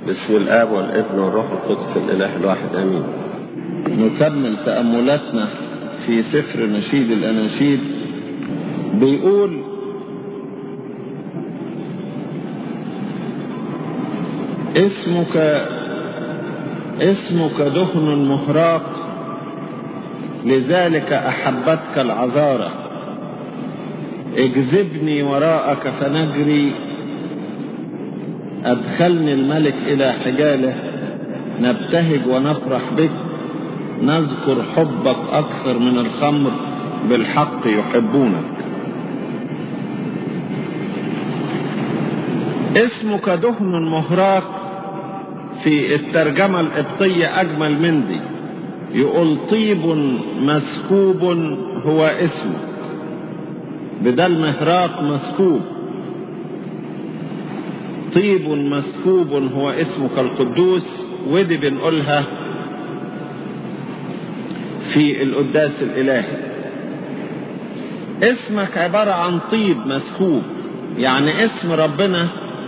باسم الآب والابن والروح القدس الإله الواحد آمين نكمل تأملاتنا في سفر نشيد الأناشيد بيقول اسمك اسمك دهن مهراق لذلك أحبتك العذارة اجذبني وراءك فنجري أدخلني الملك إلى حجاله نبتهج ونفرح بك نذكر حبك أكثر من الخمر بالحق يحبونك اسمك دهن مهراق في الترجمة القبطية أجمل من دي يقول طيب مسكوب هو اسمه بدل مهراق مسكوب طيب مسكوب هو اسمك القدوس ودي بنقولها في القداس الإلهي اسمك عبارة عن طيب مسكوب يعني اسم ربنا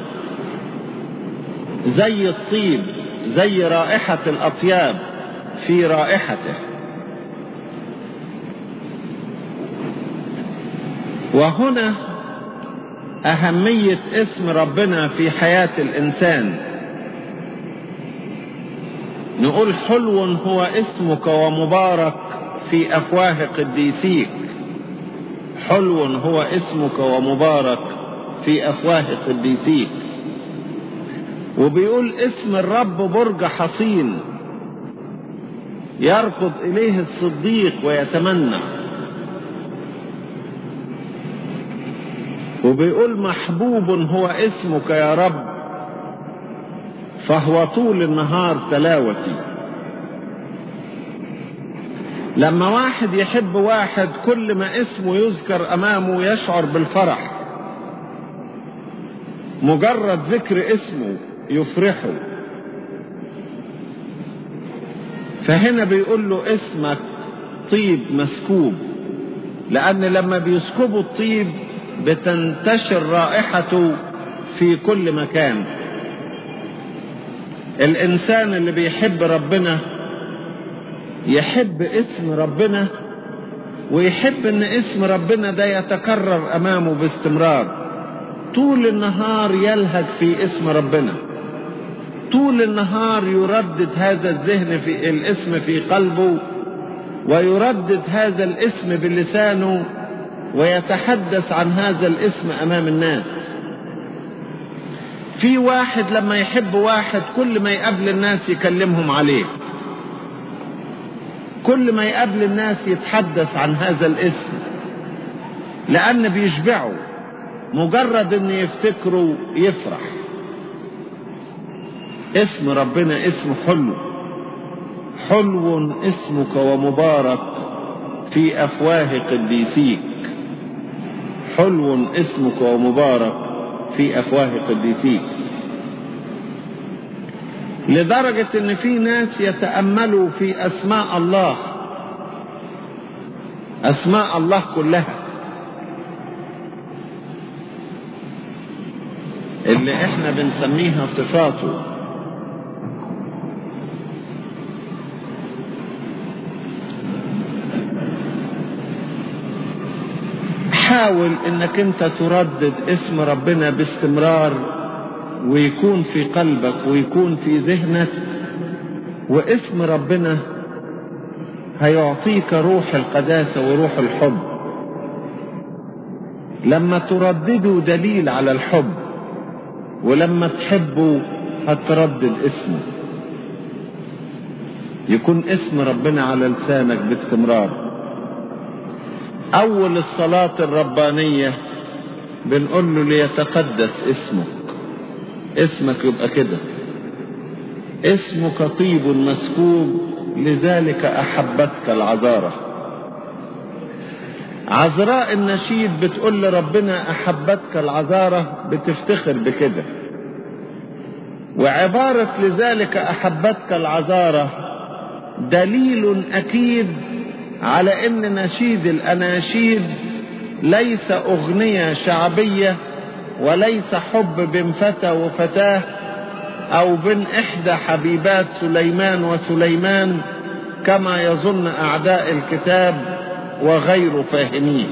زي الطيب زي رائحة الأطياب في رائحته وهنا أهمية اسم ربنا في حياة الإنسان نقول حلو هو اسمك ومبارك في أفواه قديسيك حلو هو اسمك ومبارك في أفواه قديسيك وبيقول اسم الرب برج حصين يركض إليه الصديق ويتمنى وبيقول محبوب هو اسمك يا رب فهو طول النهار تلاوتي لما واحد يحب واحد كل ما اسمه يذكر امامه يشعر بالفرح مجرد ذكر اسمه يفرحه فهنا بيقول له اسمك طيب مسكوب لان لما بيسكبوا الطيب بتنتشر رائحته في كل مكان الانسان اللي بيحب ربنا يحب اسم ربنا ويحب ان اسم ربنا ده يتكرر امامه باستمرار طول النهار يلهج في اسم ربنا طول النهار يردد هذا الذهن في الاسم في قلبه ويردد هذا الاسم بلسانه ويتحدث عن هذا الاسم امام الناس في واحد لما يحب واحد كل ما يقابل الناس يكلمهم عليه كل ما يقابل الناس يتحدث عن هذا الاسم لان بيشبعه مجرد ان يفتكره يفرح اسم ربنا اسم حلو حلو اسمك ومبارك في افواه قديسيك حلو اسمك ومبارك في افواه قديسيك لدرجة ان في ناس يتأملوا في اسماء الله اسماء الله كلها اللي احنا بنسميها صفاته حاول انك انت تردد اسم ربنا باستمرار ويكون في قلبك ويكون في ذهنك واسم ربنا هيعطيك روح القداسة وروح الحب لما تردده دليل على الحب ولما تحبه هتردد اسمه يكون اسم ربنا على لسانك باستمرار أول الصلاة الربانية بنقول له ليتقدس اسمك اسمك يبقى كده اسمك طيب مسكوب لذلك أحبتك العذارة عذراء النشيد بتقول لربنا أحبتك العذارة بتفتخر بكده وعبارة لذلك أحبتك العذارة دليل أكيد على ان نشيد الاناشيد ليس اغنية شعبية وليس حب بين فتى وفتاة او بين احدى حبيبات سليمان وسليمان كما يظن اعداء الكتاب وغير فاهمين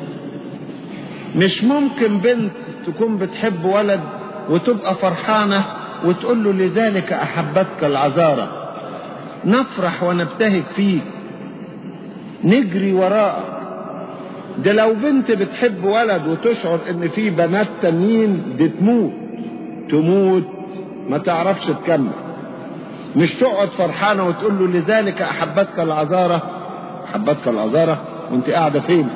مش ممكن بنت تكون بتحب ولد وتبقى فرحانة وتقول له لذلك أحبتك العذارة نفرح ونبتهج فيك نجري وراءك ده لو بنت بتحب ولد وتشعر ان في بنات تانيين دي تموت تموت ما تعرفش تكمل مش تقعد فرحانة وتقول له لذلك أحبتك العذارة أحبتك العذارة وانت قاعدة فين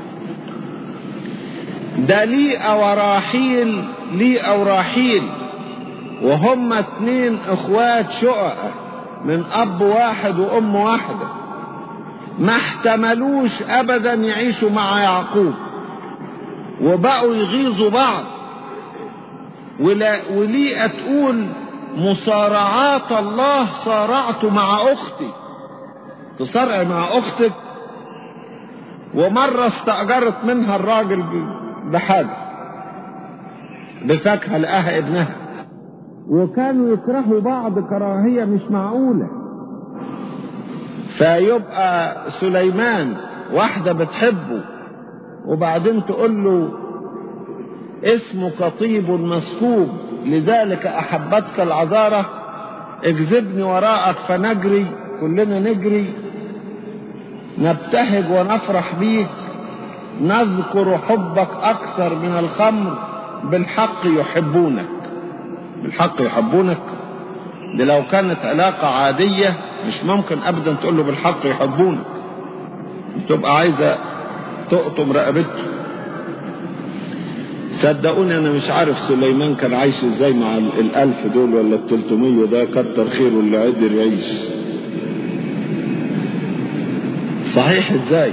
ده ليئة وراحيل ليئة وراحيل وهم اتنين اخوات شقق من اب واحد وام واحدة ما احتملوش ابدا يعيشوا مع يعقوب وبقوا يغيظوا بعض ولا وليئة تقول مصارعات الله صارعت مع اختي تصارع مع اختك ومرة استأجرت منها الراجل بحاجة بفاكهة لقاها ابنها وكانوا يكرهوا بعض كراهية مش معقولة فيبقى سليمان واحدة بتحبه وبعدين تقول له اسمك طيب مسكوب لذلك أحبتك العذارة اجذبني وراءك فنجري كلنا نجري نبتهج ونفرح بيك نذكر حبك أكثر من الخمر بالحق يحبونك بالحق يحبونك دي لو كانت علاقة عادية مش ممكن أبدا تقول له بالحق يحبونك تبقى عايزة تقطم رقبته صدقوني أنا مش عارف سليمان كان عايش ازاي مع الألف دول ولا التلتمية ده كتر خيره اللي قدر يعيش صحيح ازاي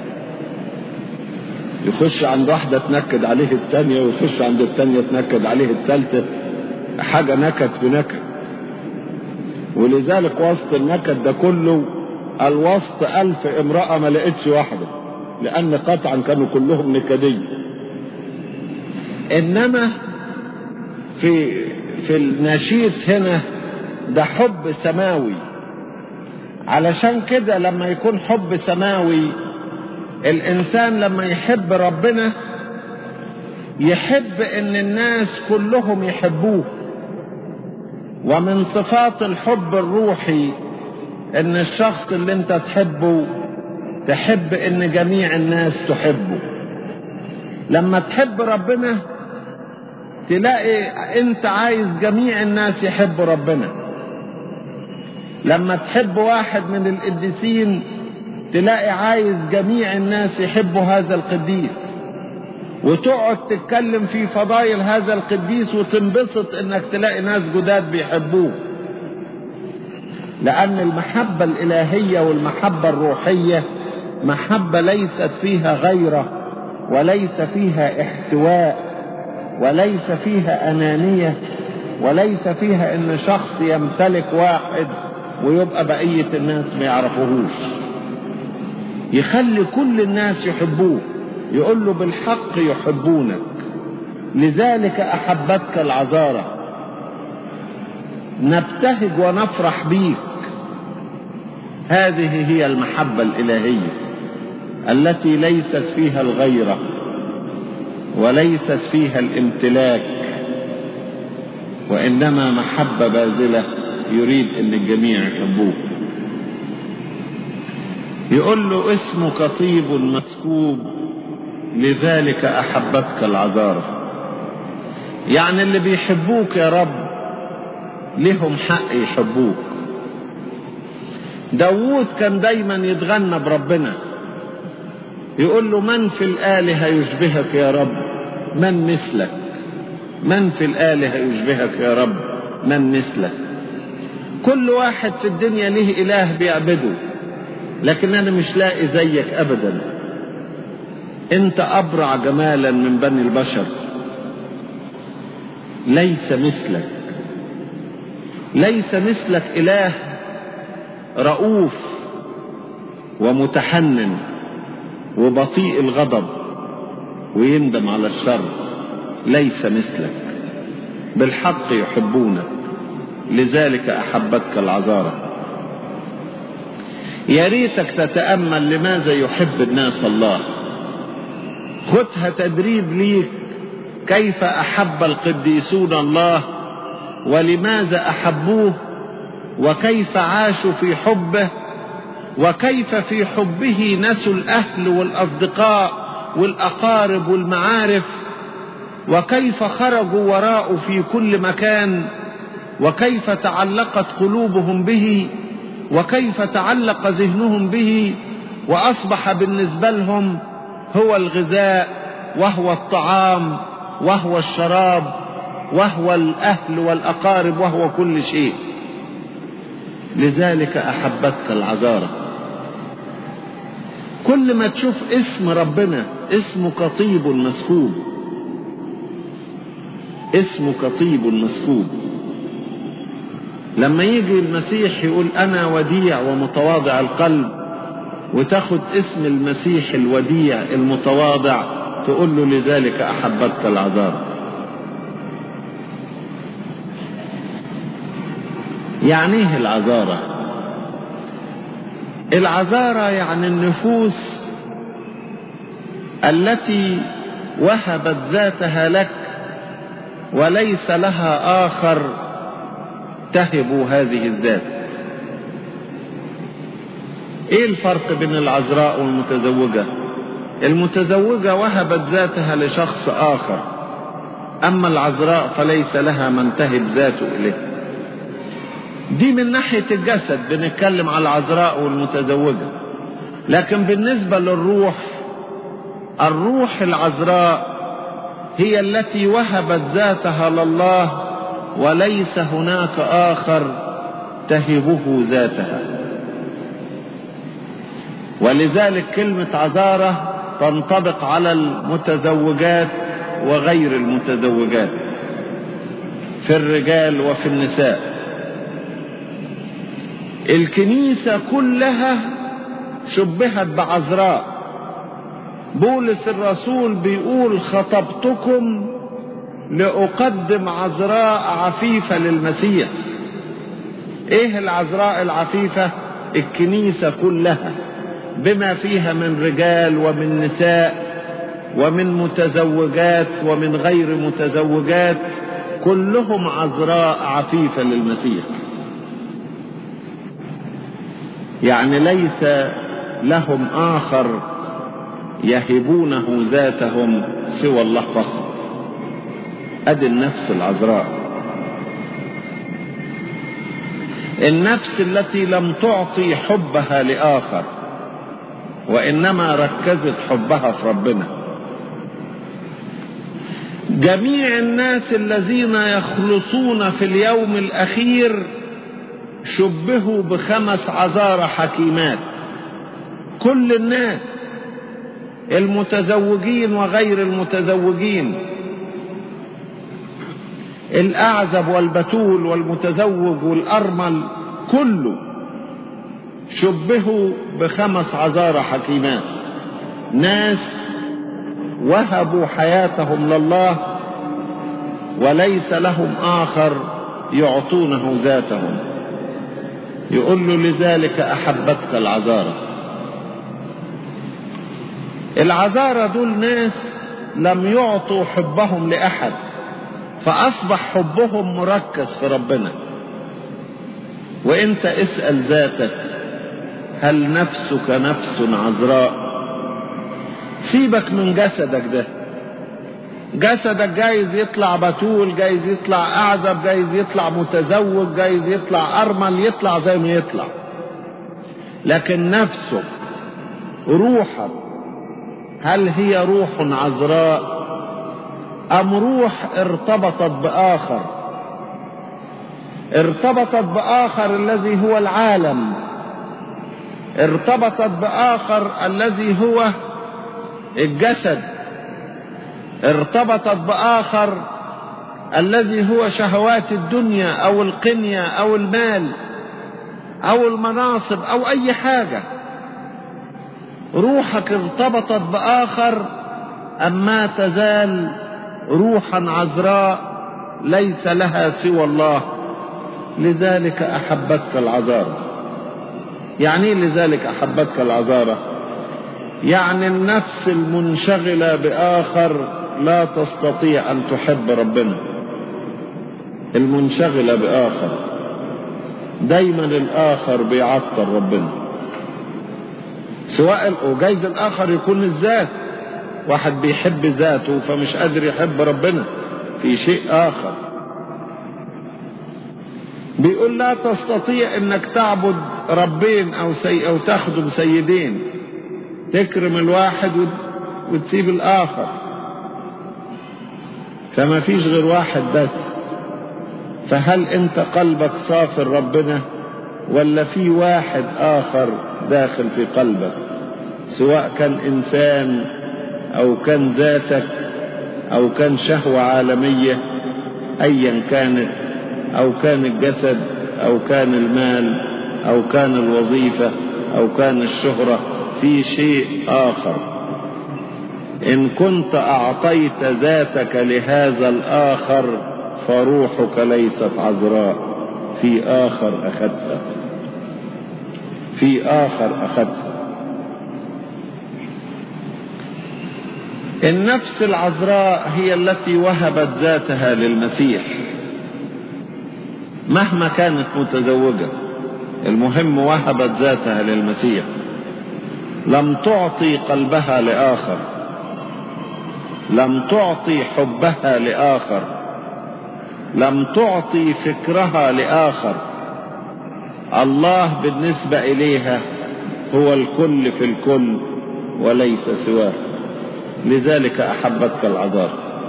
يخش عند واحدة تنكد عليه التانية ويخش عند التانية تنكد عليه التالتة حاجة نكد بنكد ولذلك وسط النكد ده كله الوسط ألف امرأة ما لقيتش واحدة لأن قطعا كانوا كلهم نكدية إنما في في النشيد هنا ده حب سماوي علشان كده لما يكون حب سماوي الإنسان لما يحب ربنا يحب ان الناس كلهم يحبوه ومن صفات الحب الروحي ان الشخص اللي انت تحبه تحب ان جميع الناس تحبه لما تحب ربنا تلاقي انت عايز جميع الناس يحبوا ربنا لما تحب واحد من القديسين تلاقي عايز جميع الناس يحبوا هذا القديس وتقعد تتكلم في فضائل هذا القديس وتنبسط انك تلاقي ناس جداد بيحبوه لان المحبة الالهية والمحبة الروحية محبة ليست فيها غيرة وليس فيها احتواء وليس فيها انانية وليس فيها ان شخص يمتلك واحد ويبقى بقية الناس ما يعرفوهوش يخلي كل الناس يحبوه يقول له بالحق يحبونك لذلك احبتك العذارة نبتهج ونفرح بيك هذه هي المحبة الإلهية التي ليست فيها الغيرة وليست فيها الامتلاك وإنما محبة باذلة يريد أن الجميع يحبوه يقول له اسمك طيب مسكوب لذلك أحبتك العذارة يعني اللي بيحبوك يا رب لهم حق يحبوك داوود كان دايما يتغنى بربنا يقول له من في الآلهة يشبهك يا رب من مثلك من في الآلهة يشبهك يا رب من مثلك كل واحد في الدنيا له إله بيعبده لكن أنا مش لاقي زيك أبدا أنت أبرع جمالا من بني البشر ليس مثلك ليس مثلك إله رؤوف ومتحنن وبطيء الغضب ويندم على الشر ليس مثلك بالحق يحبونك لذلك أحبتك العذارة يا ريتك تتأمل لماذا يحب الناس الله خدها تدريب ليك كيف أحب القديسون الله ولماذا أحبوه وكيف عاشوا في حبه وكيف في حبه نسوا الأهل والأصدقاء والأقارب والمعارف وكيف خرجوا وراءه في كل مكان وكيف تعلقت قلوبهم به وكيف تعلق ذهنهم به وأصبح بالنسبة لهم هو الغذاء وهو الطعام وهو الشراب وهو الأهل والأقارب وهو كل شيء لذلك أحبتك العذارة كل ما تشوف اسم ربنا اسمك طيب مسكوب اسمك طيب مسكوب لما يجي المسيح يقول أنا وديع ومتواضع القلب وتاخد اسم المسيح الوديع المتواضع تقول له لذلك أحببت العذارى يعني ايه العذارة العذارة يعني النفوس التي وهبت ذاتها لك وليس لها آخر تهب هذه الذات ايه الفرق بين العذراء والمتزوجة المتزوجة وهبت ذاتها لشخص آخر أما العذراء فليس لها من تهب ذاته إليه دي من ناحية الجسد بنتكلم على العذراء والمتزوجة لكن بالنسبة للروح الروح العذراء هي التي وهبت ذاتها لله وليس هناك آخر تهبه ذاتها ولذلك كلمة عذارة تنطبق على المتزوجات وغير المتزوجات في الرجال وفي النساء الكنيسة كلها شبهت بعذراء بولس الرسول بيقول خطبتكم لأقدم عذراء عفيفة للمسيح ايه العذراء العفيفة الكنيسة كلها بما فيها من رجال ومن نساء ومن متزوجات ومن غير متزوجات كلهم عذراء عفيفة للمسيح يعني ليس لهم آخر يهبونه ذاتهم سوى الله فقط أدي النفس العذراء النفس التي لم تعطي حبها لآخر وإنما ركزت حبها في ربنا جميع الناس الذين يخلصون في اليوم الأخير شبهوا بخمس عذارى حكيمات كل الناس المتزوجين وغير المتزوجين الأعزب والبتول والمتزوج والأرمل كله شبهوا بخمس عذارى حكيمات ناس وهبوا حياتهم لله وليس لهم آخر يعطونه ذاتهم يقول له لذلك أحبتك العذارى العذارى دول ناس لم يعطوا حبهم لأحد فأصبح حبهم مركز في ربنا وانت اسأل ذاتك هل نفسك نفس عذراء سيبك من جسدك ده جسدك جايز يطلع بتول جايز يطلع اعزب جايز يطلع متزوج جايز يطلع ارمل يطلع زي ما يطلع لكن نفسك روحك هل هي روح عذراء ام روح ارتبطت باخر ارتبطت باخر الذي هو العالم ارتبطت باخر الذي هو الجسد ارتبطت باخر الذي هو شهوات الدنيا او القنيه او المال او المناصب او اي حاجه روحك ارتبطت باخر ام ما تزال روحا عذراء ليس لها سوى الله لذلك أحبتك العذارة يعني ايه لذلك أحبتك العذارة يعني النفس المنشغلة بآخر لا تستطيع أن تحب ربنا المنشغلة بآخر دايما الآخر بيعطل ربنا سواء وجايز الآخر يكون الذات واحد بيحب ذاته فمش قادر يحب ربنا في شيء آخر بيقول لا تستطيع انك تعبد ربين او سي او تخدم سيدين تكرم الواحد وتسيب الاخر فما فيش غير واحد بس فهل انت قلبك صافي ربنا ولا في واحد اخر داخل في قلبك سواء كان انسان او كان ذاتك او كان شهوة عالمية ايا كانت او كان الجسد او كان المال او كان الوظيفة او كان الشهرة في شيء اخر ان كنت اعطيت ذاتك لهذا الاخر فروحك ليست عذراء في اخر اخذتها في اخر اخذتها النفس العذراء هي التي وهبت ذاتها للمسيح مهما كانت متزوجة المهم وهبت ذاتها للمسيح لم تعطي قلبها لآخر لم تعطي حبها لآخر لم تعطي فكرها لآخر الله بالنسبة إليها هو الكل في الكل وليس سواه لذلك أحبتك العذار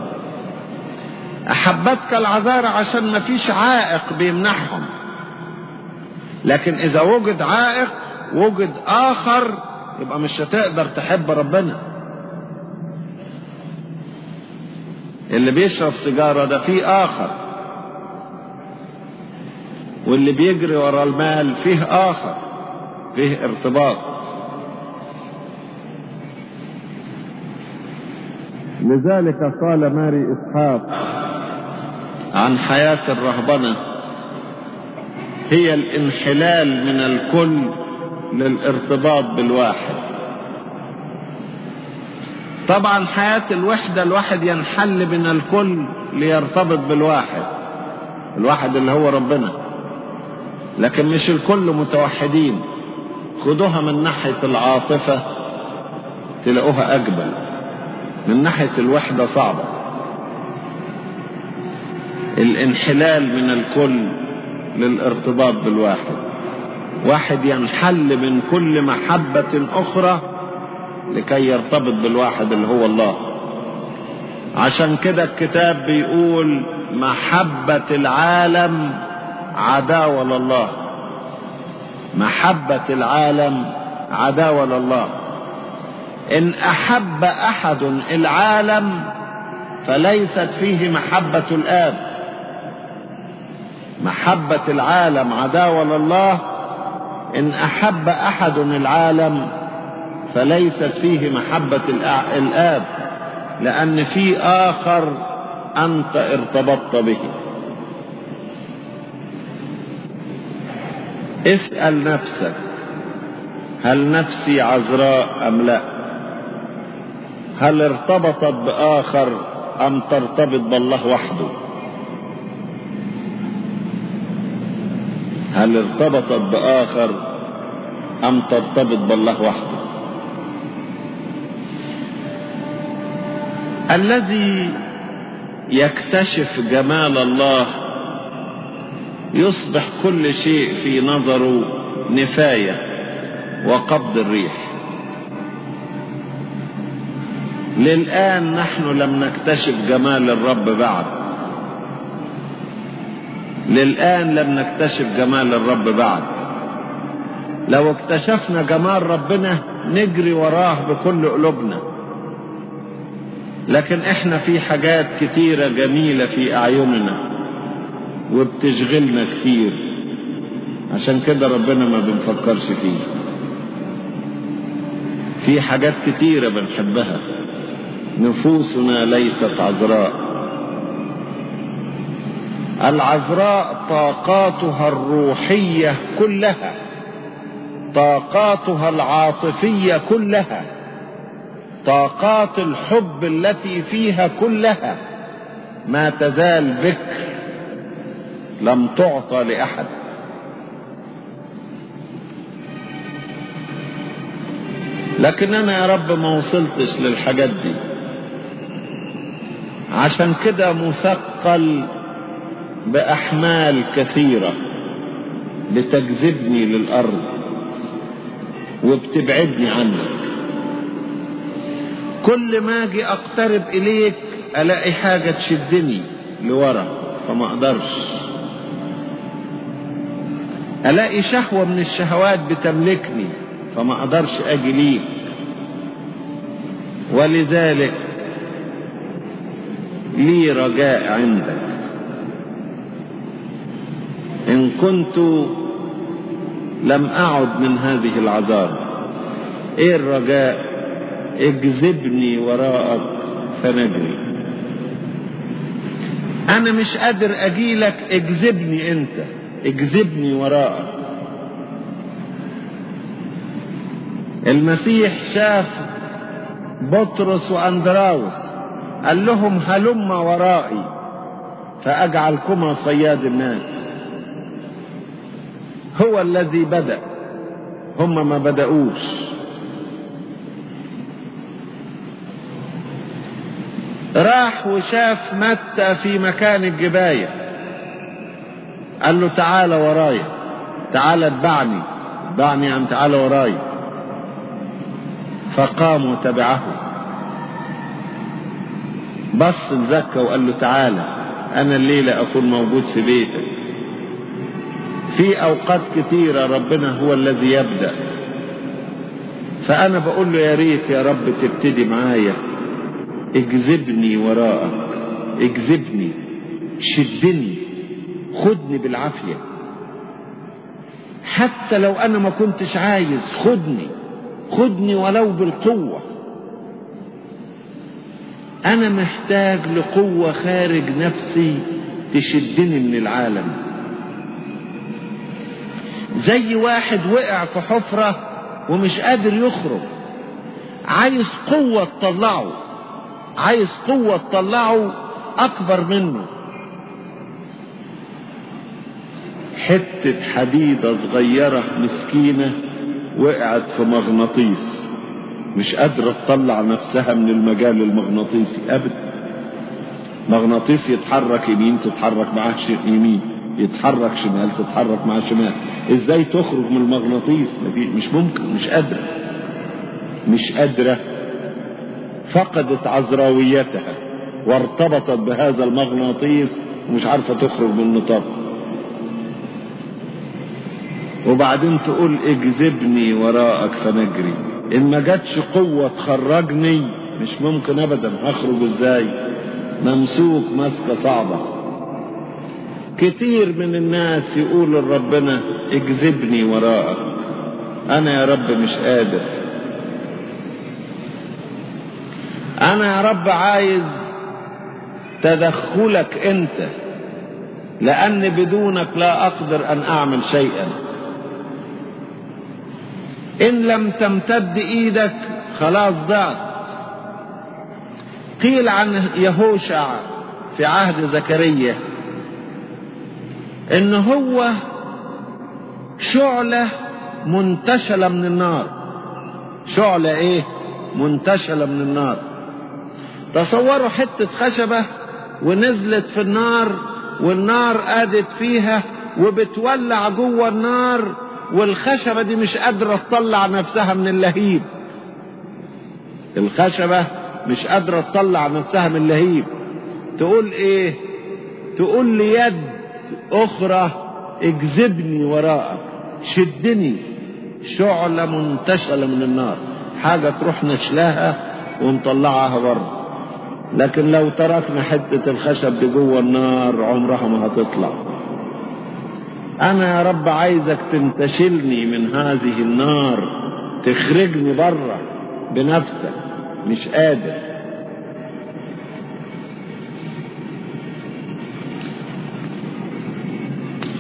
أحبتك العذار عشان ما فيش عائق بيمنعهم لكن إذا وجد عائق وجد آخر يبقى مش هتقدر تحب ربنا اللي بيشرب سيجارة ده فيه آخر واللي بيجري ورا المال فيه آخر فيه ارتباط لذلك قال ماري إسحاق عن حياة الرهبنة هي الانحلال من الكل للارتباط بالواحد طبعا حياة الوحدة الواحد ينحل من الكل ليرتبط بالواحد الواحد اللي هو ربنا لكن مش الكل متوحدين خدوها من ناحية العاطفة تلاقوها أجمل من ناحية الوحدة صعبة الانحلال من الكل للارتباط بالواحد واحد ينحل من كل محبة أخرى لكي يرتبط بالواحد اللي هو الله عشان كده الكتاب بيقول محبة العالم عداوة لله محبة العالم عداوة لله إن أحب أحد العالم فليست فيه محبة الآب محبة العالم عداوة لله إن أحب أحد العالم فليست فيه محبة الآب لأن في آخر أنت ارتبطت به اسأل نفسك هل نفسي عذراء أم لا هل ارتبطت بآخر أم ترتبط بالله وحده هل ارتبطت بآخر أم ترتبط بالله وحده الذي يكتشف جمال الله يصبح كل شيء في نظره نفاية وقبض الريح للآن نحن لم نكتشف جمال الرب بعد للآن لم نكتشف جمال الرب بعد لو اكتشفنا جمال ربنا نجري وراه بكل قلوبنا لكن احنا في حاجات كتيرة جميلة في أعيننا وبتشغلنا كتير عشان كده ربنا ما بنفكرش فيه في حاجات كتيرة بنحبها نفوسنا ليست عذراء العذراء طاقاتها الروحية كلها طاقاتها العاطفية كلها طاقات الحب التي فيها كلها ما تزال بكر لم تعطى لأحد لكن أنا يا رب ما وصلتش للحاجات دي عشان كده مثقل بأحمال كثيرة بتجذبني للأرض وبتبعدني عنك كل ما اجي اقترب اليك الاقي حاجة تشدني لورا فما اقدرش الاقي شهوة من الشهوات بتملكني فما اقدرش اجي ليك ولذلك لي رجاء عندك ان كنت لم اعد من هذه العذاب ايه الرجاء اجذبني وراءك فنجري انا مش قادر اجيلك اجذبني انت اجذبني وراءك المسيح شاف بطرس واندراوس قال لهم هلم ورائي فاجعلكما صياد الناس هو الذي بدا هم ما بداوش راح وشاف متى في مكان الجباية قال له تعالى ورايا تعالى اتبعني اتبعني يعني تعالى ورايا فقام وتبعه بص لزكا وقال له تعالى انا الليلة اكون موجود في بيتك في اوقات كتيرة ربنا هو الذي يبدأ فانا بقول له يا ريت يا رب تبتدي معايا اجذبني وراءك اجذبني شدني خدني بالعافية حتى لو انا ما كنتش عايز خدني خدني ولو بالقوة انا محتاج لقوة خارج نفسي تشدني من العالم زي واحد وقع في حفرة ومش قادر يخرج عايز قوة تطلعه عايز قوة تطلعه أكبر منه حتة حديدة صغيرة مسكينة وقعت في مغناطيس مش قادرة تطلع نفسها من المجال المغناطيسي أبدا مغناطيس يتحرك يمين تتحرك معاه يمين يتحرك شمال تتحرك معاه شمال ازاي تخرج من المغناطيس مش ممكن مش قادرة مش قادرة فقدت عذراويتها وارتبطت بهذا المغناطيس ومش عارفة تخرج من النطاق وبعدين تقول اجذبني وراءك فنجري ان ما جاتش قوة تخرجني مش ممكن ابدا هخرج ازاي ممسوك مسكة صعبة كتير من الناس يقول لربنا اجذبني وراءك انا يا رب مش قادر انا يا رب عايز تدخلك انت لان بدونك لا اقدر ان اعمل شيئا ان لم تمتد ايدك خلاص ضعت قيل عن يهوشع في عهد زكريا ان هو شعلة منتشلة من النار شعلة ايه منتشلة من النار تصوروا حتة خشبة ونزلت في النار والنار قادت فيها وبتولع جوه النار والخشبة دي مش قادرة تطلع نفسها من اللهيب الخشبة مش قادرة تطلع نفسها من اللهيب تقول ايه تقول لي يد اخرى اجذبني وراءك شدني شعلة منتشلة من النار حاجة تروح نشلاها ونطلعها بره لكن لو تركنا حتة الخشب دي جوه النار عمرها ما هتطلع انا يا رب عايزك تنتشلني من هذه النار تخرجني بره بنفسك مش قادر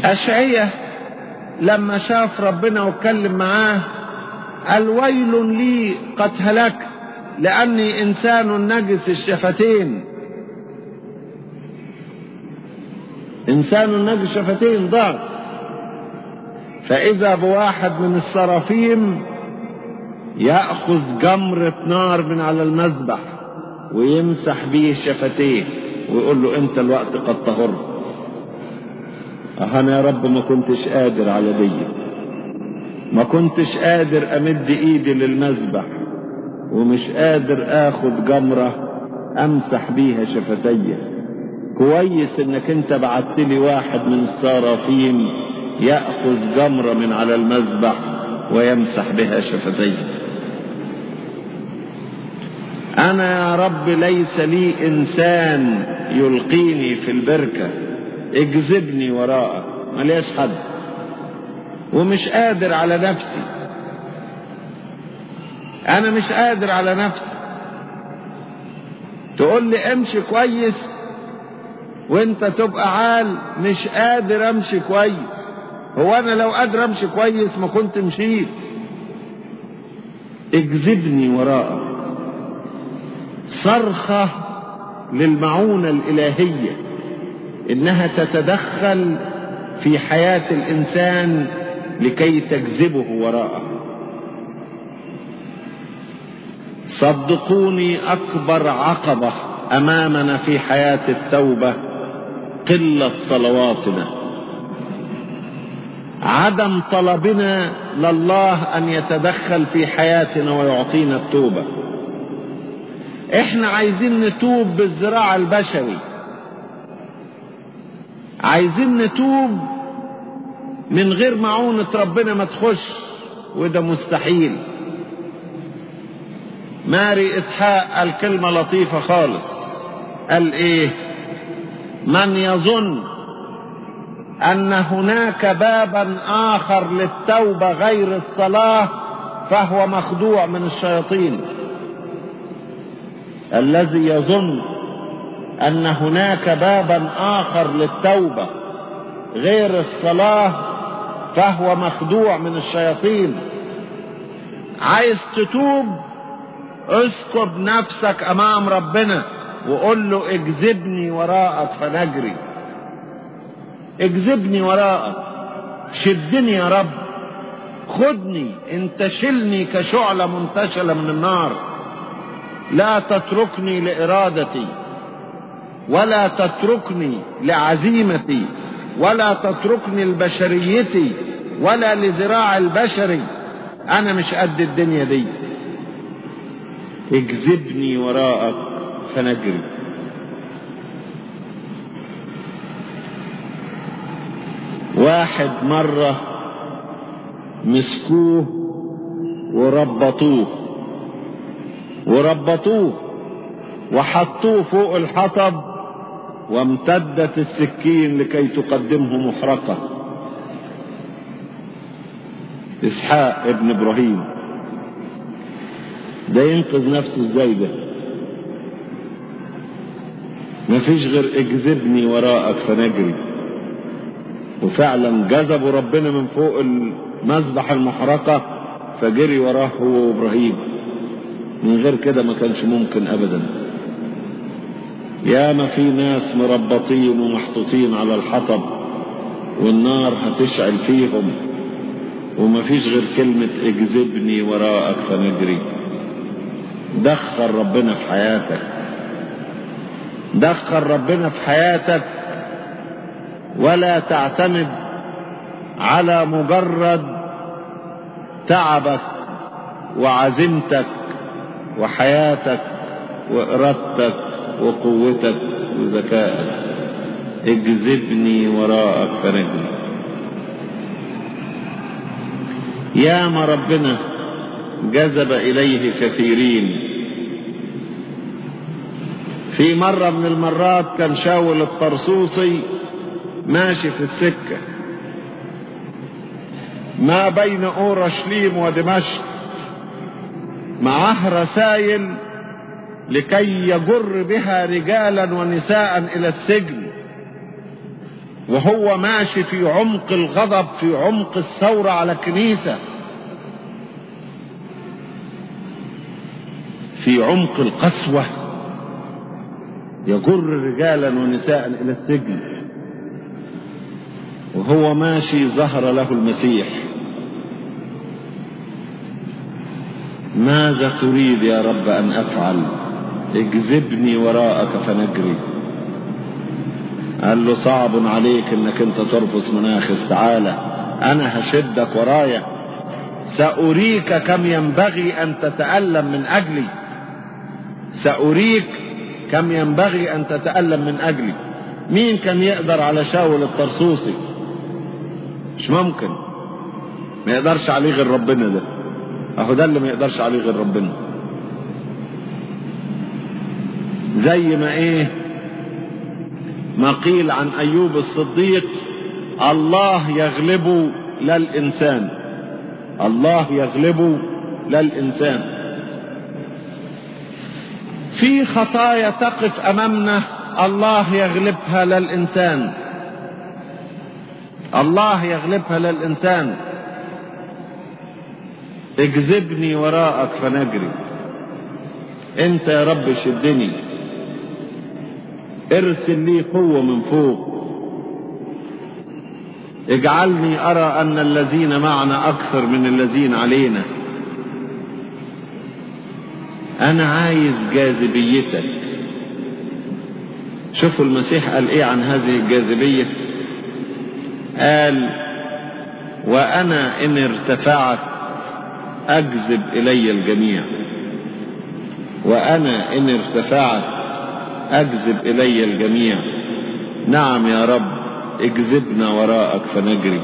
أشعية لما شاف ربنا واتكلم معاه قال ويل لي قد هلكت لأني إنسان نجس الشفتين إنسان نجس الشفتين ضعف فإذا بواحد من الصرافيم يأخذ جمرة نار من على المذبح ويمسح به شفتيه ويقول له أنت الوقت قد طهرت أنا يا رب ما كنتش قادر على دي ما كنتش قادر أمد إيدي للمذبح ومش قادر آخد جمرة أمسح بيها شفتي كويس إنك أنت بعت لي واحد من الصرافين يأخذ جمرة من على المذبح ويمسح بها شفتي أنا يا رب ليس لي إنسان يلقيني في البركة اجذبني وراءك ملياش حد ومش قادر على نفسي انا مش قادر على نفسي تقول لي امشي كويس وانت تبقى عال مش قادر امشي كويس هو انا لو قادر امشي كويس ما كنت مشيت اجذبني وراءك صرخة للمعونة الإلهية إنها تتدخل في حياة الإنسان لكي تجذبه وراءه صدقوني أكبر عقبة أمامنا في حياة التوبة قلة صلواتنا عدم طلبنا لله أن يتدخل في حياتنا ويعطينا التوبة احنا عايزين نتوب بالزراعة البشري عايزين نتوب من غير معونة ربنا ما تخش وده مستحيل ماري إسحاق قال كلمة لطيفة خالص قال إيه من يظن أن هناك بابا آخر للتوبة غير الصلاة فهو مخدوع من الشياطين الذي يظن أن هناك بابا آخر للتوبة غير الصلاة فهو مخدوع من الشياطين عايز تتوب اسكب نفسك امام ربنا وقول له اجذبني وراءك فنجري اجذبني وراءك شدني يا رب خدني انت شلني كشعلة منتشلة من النار لا تتركني لارادتي ولا تتركني لعزيمتي ولا تتركني لبشريتي ولا لذراع البشري انا مش قد الدنيا دي اجذبني وراءك فنجري واحد مرة مسكوه وربطوه وربطوه وحطوه فوق الحطب وامتدت السكين لكي تقدمه محرقة اسحاق ابن ابراهيم ده ينقذ نفسه ازاي ده مفيش غير اجذبني وراءك فنجري وفعلا جذبوا ربنا من فوق المذبح المحرقة فجري وراه هو وابراهيم من غير كده ما كانش ممكن ابدا يا ما في ناس مربطين ومحطوطين على الحطب والنار هتشعل فيهم ومفيش غير كلمة اجذبني وراءك فنجري دخل ربنا في حياتك دخل ربنا في حياتك ولا تعتمد على مجرد تعبك وعزيمتك وحياتك وإرادتك وقوتك وذكائك اجذبني وراءك فنجري يا ما ربنا جذب إليه كثيرين في مرة من المرات كان شاول الطرسوسي ماشي في السكة ما بين أورشليم ودمشق معه رسائل لكي يجر بها رجالا ونساء إلى السجن وهو ماشي في عمق الغضب في عمق الثورة على الكنيسة في عمق القسوة يجر رجالا ونساء إلى السجن وهو ماشي ظهر له المسيح ماذا تريد يا رب أن أفعل اجذبني وراءك فنجري قال له صعب عليك انك انت ترفض مناخس تعالى انا هشدك ورايا سأريك كم ينبغي ان تتألم من اجلي سأريك كم ينبغي ان تتألم من اجلي مين كان يقدر على شاول الطرسوسي مش ممكن ما يقدرش عليه غير ربنا ده اهو ده اللي ما يقدرش عليه غير ربنا زي ما ايه ما قيل عن ايوب الصديق الله يغلب لا الانسان الله يغلب لا الانسان في خطايا تقف امامنا الله يغلبها لا الانسان الله يغلبها لا الانسان اجذبني وراءك فنجري انت يا رب شدني ارسل لي قوة من فوق اجعلني ارى ان الذين معنا اكثر من الذين علينا انا عايز جاذبيتك شوفوا المسيح قال ايه عن هذه الجاذبية قال وانا ان ارتفعت اجذب الي الجميع وانا ان ارتفعت اجذب الي الجميع نعم يا رب اجذبنا وراءك فنجري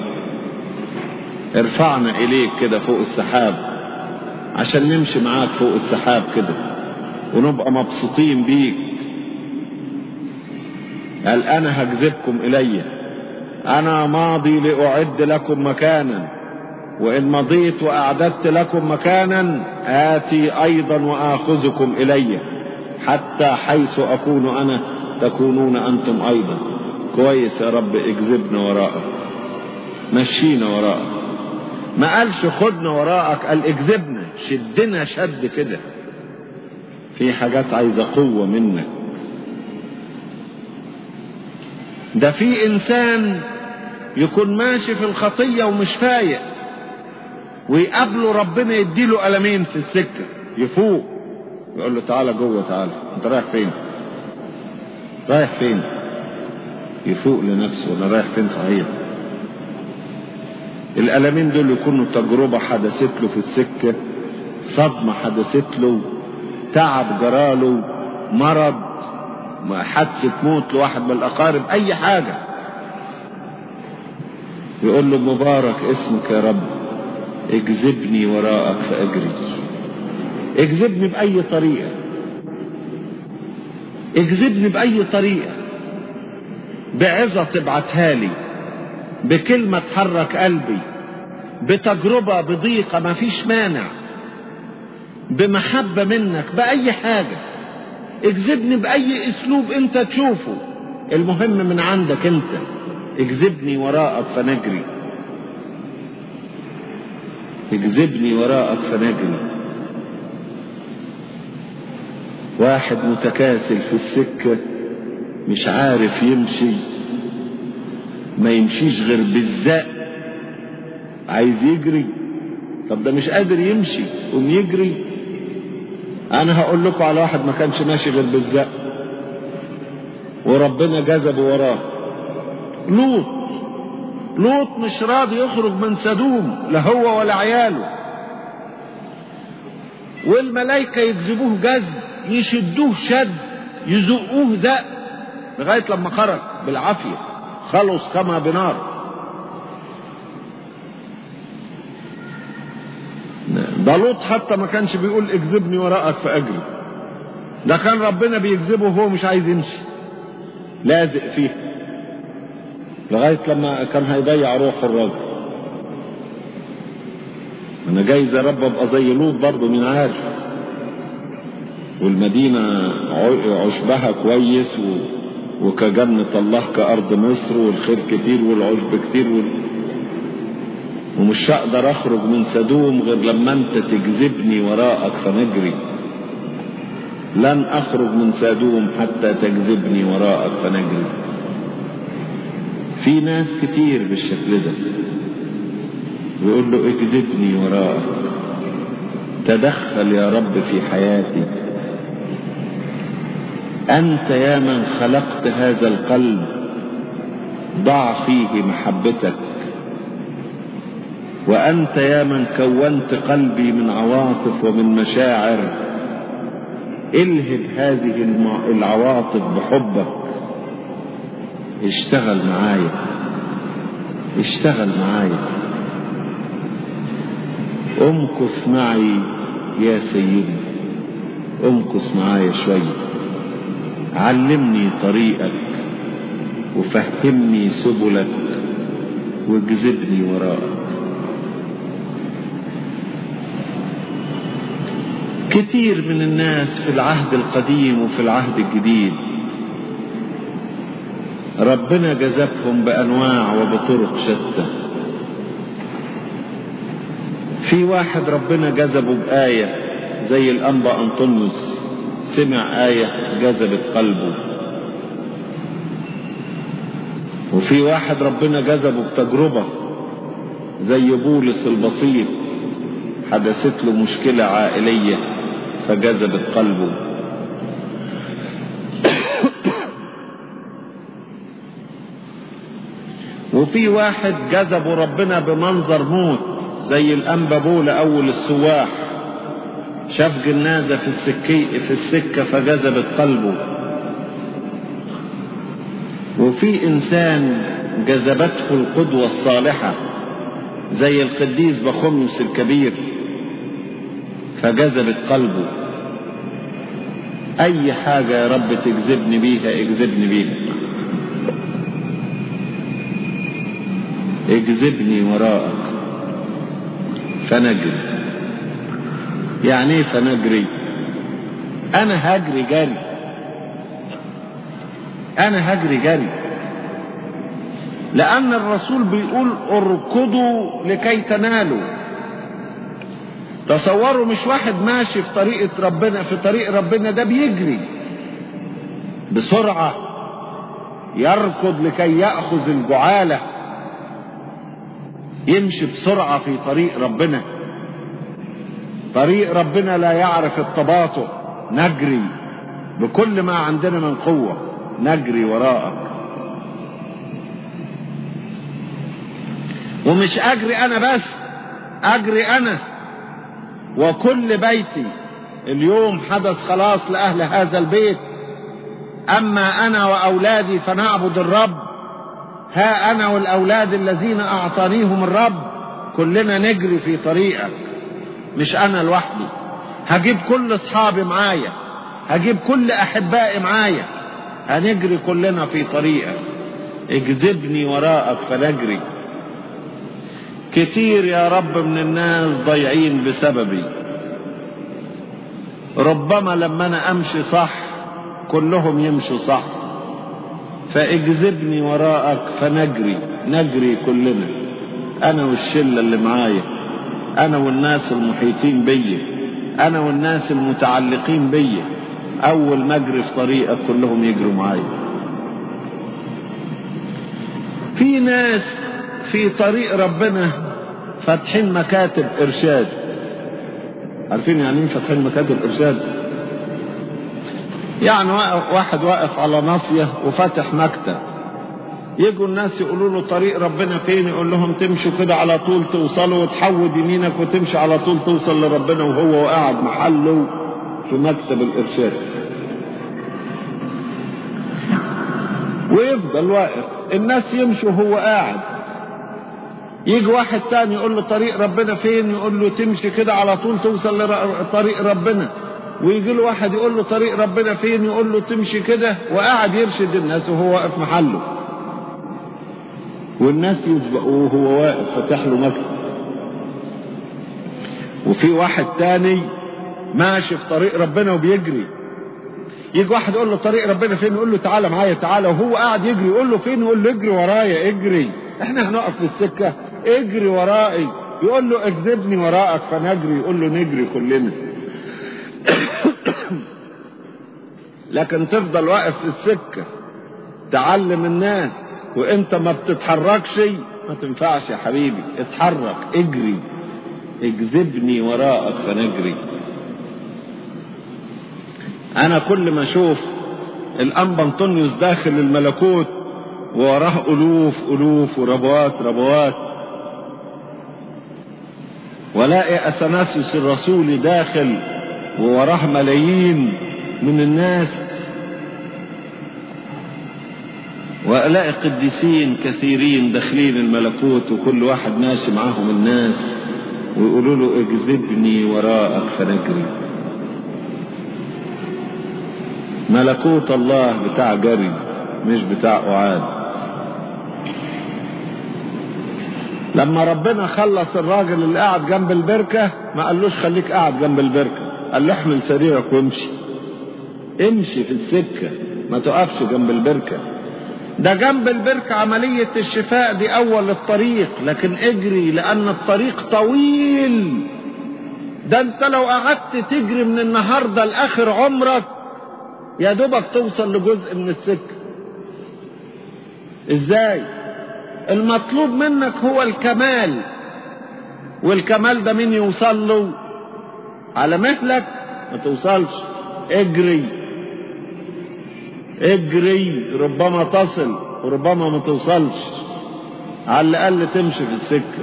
ارفعنا اليك كده فوق السحاب عشان نمشي معاك فوق السحاب كده ونبقى مبسوطين بيك قال انا هجذبكم الي انا ماضي لاعد لكم مكانا وان مضيت واعددت لكم مكانا اتي ايضا واخذكم الي حتى حيث اكون انا تكونون انتم ايضا كويس يا رب اجذبنا وراءك مشينا وراءك ما قالش خدنا وراءك قال اجذبنا شدنا شد كده في حاجات عايزه قوه منك ده في انسان يكون ماشي في الخطيه ومش فايق ويقابله ربنا يديله قلمين في السكه يفوق يقول له تعالى جوه تعالى انت رايح فين رايح فين يفوق لنفسه ولا رايح فين صحيح الألمين دول يكونوا تجربة حدثت له في السكة صدمة حدثت له تعب جراله مرض حادثة موت لواحد من الأقارب أي حاجة يقول له مبارك اسمك يا رب اجذبني وراءك فأجري اجذبني بأي طريقة اجذبني بأي طريقة بعظة تبعتها لي بكلمة تحرك قلبي بتجربة بضيقة ما فيش مانع بمحبة منك بأي حاجة اجذبني بأي اسلوب انت تشوفه المهم من عندك انت اجذبني وراءك فنجري اجذبني وراءك فنجري واحد متكاسل في السكة مش عارف يمشي ما يمشيش غير بالزق عايز يجري طب ده مش قادر يمشي قوم يجري انا هقول لكم على واحد ما كانش ماشي غير بالزق وربنا جذبه وراه لوط لوط مش راضي يخرج من سدوم لا هو ولا عياله والملائكة يجذبوه جذب يشدوه شد يزقوه زق لغاية لما خرج بالعافية خلص كما بنار ده لوط حتى ما كانش بيقول اجذبني وراءك فاجري ده كان ربنا بيجذبه وهو مش عايز يمشي لازق فيه لغاية لما كان هيضيع روح الراجل انا جايز يا رب ابقى زي لوط برضه مين عارف والمدينة عشبها كويس و... وكجنة الله كأرض مصر والخير كتير والعشب كتير وال... ومش هقدر اخرج من سدوم غير لما انت تجذبني وراءك فنجري لن اخرج من سدوم حتى تجذبني وراءك فنجري في ناس كتير بالشكل ده ويقول له اجذبني وراءك تدخل يا رب في حياتي انت يا من خلقت هذا القلب ضع فيه محبتك وانت يا من كونت قلبي من عواطف ومن مشاعر الهب هذه العواطف بحبك اشتغل معايا اشتغل معايا امكث معي يا سيدي امكث معايا شويه علمني طريقك وفهمني سبلك واجذبني وراءك كتير من الناس في العهد القديم وفي العهد الجديد ربنا جذبهم بانواع وبطرق شتى في واحد ربنا جذبه بآية زي الأنبا أنطونيوس سمع آية جذبت قلبه وفي واحد ربنا جذبه بتجربة زي بولس البسيط حدثت له مشكلة عائلية فجذبت قلبه وفي واحد جذبه ربنا بمنظر موت زي الأنبا بولا أول السواح شاف جنازة في السكي في السكة فجذبت قلبه وفي إنسان جذبته القدوة الصالحة زي القديس بخمس الكبير فجذبت قلبه أي حاجة يا رب تجذبني بيها اجذبني بيها اجذبني وراءك فنجري يعني ايه فنجري انا هجري جري انا هجري جري لان الرسول بيقول اركضوا لكي تنالوا تصوروا مش واحد ماشي في طريقة ربنا في طريق ربنا ده بيجري بسرعة يركض لكي يأخذ الجعالة يمشي بسرعة في طريق ربنا طريق ربنا لا يعرف التباطؤ نجري بكل ما عندنا من قوة نجري وراءك ومش أجري أنا بس أجري أنا وكل بيتي اليوم حدث خلاص لأهل هذا البيت أما أنا وأولادي فنعبد الرب ها أنا والأولاد الذين أعطانيهم الرب كلنا نجري في طريقك مش أنا لوحدي هجيب كل أصحابي معايا هجيب كل أحبائي معايا هنجري كلنا في طريقك اجذبني وراءك فنجري كتير يا رب من الناس ضايعين بسببي ربما لما انا امشي صح كلهم يمشوا صح فاجذبني وراءك فنجري نجري كلنا انا والشله اللي معايا انا والناس المحيطين بيا انا والناس المتعلقين بيا اول ما اجري في طريقك كلهم يجروا معايا في ناس في طريق ربنا فاتحين مكاتب ارشاد عارفين يعني ايه فاتحين مكاتب ارشاد يعني واحد واقف على ناصية وفاتح مكتب يجوا الناس يقولوا له طريق ربنا فين يقول لهم تمشوا كده على طول توصلوا وتحود يمينك وتمشي على طول توصل لربنا وهو قاعد محله في مكتب الارشاد ويفضل واقف الناس يمشوا وهو قاعد يجي واحد تاني يقول له طريق ربنا فين يقول له تمشي كده على طول توصل لطريق ربنا ويجي له واحد يقول له طريق ربنا فين يقول له تمشي كده وقاعد يرشد الناس وهو واقف محله والناس يسبقوه وهو واقف فاتح له مكتب وفي واحد تاني ماشي في طريق ربنا وبيجري يجي واحد يقول له طريق ربنا فين يقول له تعالى معايا تعالى وهو قاعد يجري يقول له فين يقول له اجري ورايا اجري احنا هنقف في السكة اجري ورائي يقول له اجذبني وراءك فنجري يقول له نجري كلنا لكن تفضل واقف في السكة تعلم الناس وانت ما بتتحركش ما تنفعش يا حبيبي اتحرك اجري اجذبني وراءك فنجري انا كل ما اشوف الانبا انطونيوس داخل الملكوت ووراه الوف الوف وربوات ربوات ولاقي اثناسيوس الرسولي داخل ووراه ملايين من الناس والاقي قديسين كثيرين داخلين الملكوت وكل واحد ماشي معاهم الناس ويقولوا له اجذبني وراءك فنجري ملكوت الله بتاع جري مش بتاع قعاد لما ربنا خلص الراجل اللي قاعد جنب البركة ما قالوش خليك قاعد جنب البركة قال له احمل سريرك وامشي امشي في السكة ما تقفش جنب البركة ده جنب البركة عملية الشفاء دي أول الطريق لكن اجري لأن الطريق طويل ده انت لو قعدت تجري من النهاردة لآخر عمرك يا دوبك توصل لجزء من السكة ازاي المطلوب منك هو الكمال والكمال ده مين يوصل له على مهلك ما توصلش اجري اجري ربما تصل وربما ما توصلش على الاقل تمشي في السكة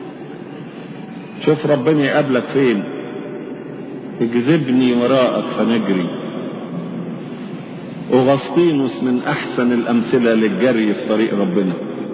شوف ربنا يقابلك فين اجذبني وراءك فنجري أغسطينوس من أحسن الأمثلة للجري في طريق ربنا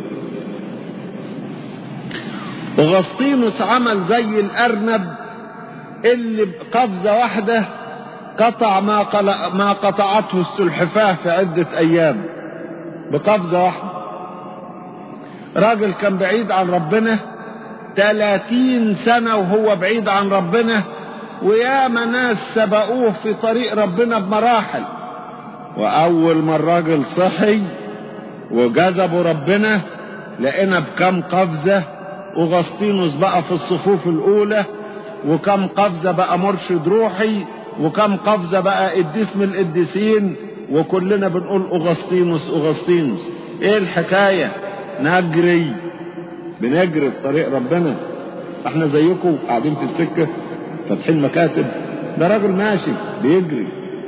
أغسطينوس عمل زي الأرنب اللي بقفزة واحدة قطع ما, قل... ما قطعته السلحفاة في عدة أيام بقفزة واحدة راجل كان بعيد عن ربنا 30 سنة وهو بعيد عن ربنا وياما ناس سبقوه في طريق ربنا بمراحل واول ما الراجل صحي وجذبوا ربنا لقينا بكم قفزة وغسطينوس بقى في الصفوف الاولى وكم قفزة بقى مرشد روحي وكم قفزة بقى قديس من القديسين وكلنا بنقول اغسطينوس اغسطينوس ايه الحكاية نجري بنجري في طريق ربنا احنا زيكم قاعدين في السكة فاتحين مكاتب ده راجل ماشي بيجري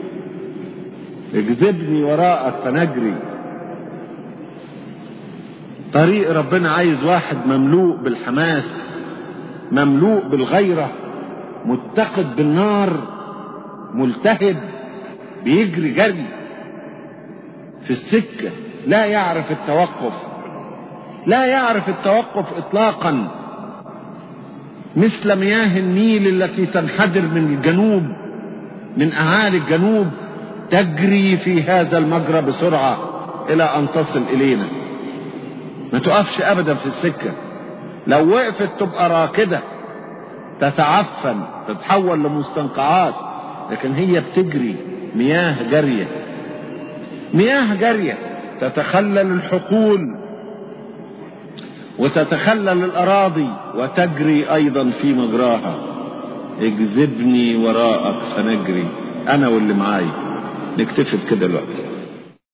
اجذبني وراءك فنجري طريق ربنا عايز واحد مملوء بالحماس مملوء بالغيرة متقد بالنار ملتهب بيجري جري في السكة لا يعرف التوقف لا يعرف التوقف اطلاقا مثل مياه النيل التي تنحدر من الجنوب من اعالي الجنوب تجري في هذا المجرى بسرعة الى ان تصل الينا ما تقفش ابدا في السكة لو وقفت تبقى راكدة تتعفن تتحول لمستنقعات لكن هي بتجري مياه جارية مياه جارية تتخلل الحقول وتتخلل الأراضي وتجري أيضا في مجراها اجذبني وراءك فنجري أنا واللي معاي نكتفي بكده دلوقتي